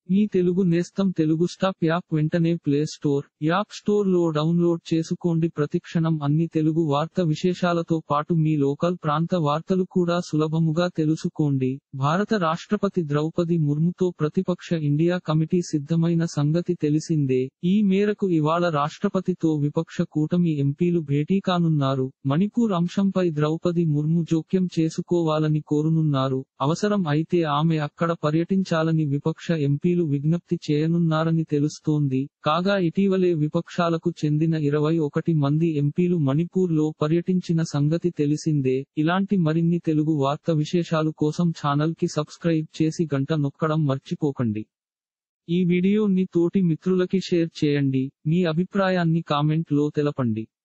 మీ తెలుగు నేస్తం Telugu stop app వెంటనే play store app store లో డౌన్లోడ్ చేసుకోండి ప్రతిక్షణం అన్ని తెలుగు వార్త విశేషాలతో పాటు మీ లోకల్ ప్రాంత వార్తలు కూడా సులభముగా తెలుసుకోండి భారత రాష్ట్రపతి ద్రౌపది ముర్ముతో ప్రతిపక్ష ఇండియా కమిటీ సిద్ధమైన సంగతి తెలిసిందే ఈ మేరకు ఇవాళ రాష్ట్రపతితో విపక్ష కూటమి ఎంపీలు భేటీ కానున్నారు మణిపూర్ అంశంపై ద్రౌపది ముర్ము జోక్యం చేసుకోవాలని కోరునున్నారు అవసరం అయితే ఆమె అక్కడ పర్యటించాలని విపక్ష ఎంపీలు విజ్ఞప్తి చేయనున్నారని తెలుస్తోంది కాగా ఇటీవలే విపక్షాలకు చెందిన ఇరవై ఒకటి మంది ఎంపీలు మణిపూర్ లో పర్యటించిన సంగతి తెలిసిందే ఇలాంటి మరిన్ని తెలుగు వార్త విశేషాలు కోసం ఛానల్ కి సబ్స్క్రైబ్ చేసి గంట నొక్కడం మర్చిపోకండి ఈ వీడియోని తోటి మిత్రులకి షేర్ చేయండి మీ అభిప్రాయాన్ని కామెంట్ లో తెలపండి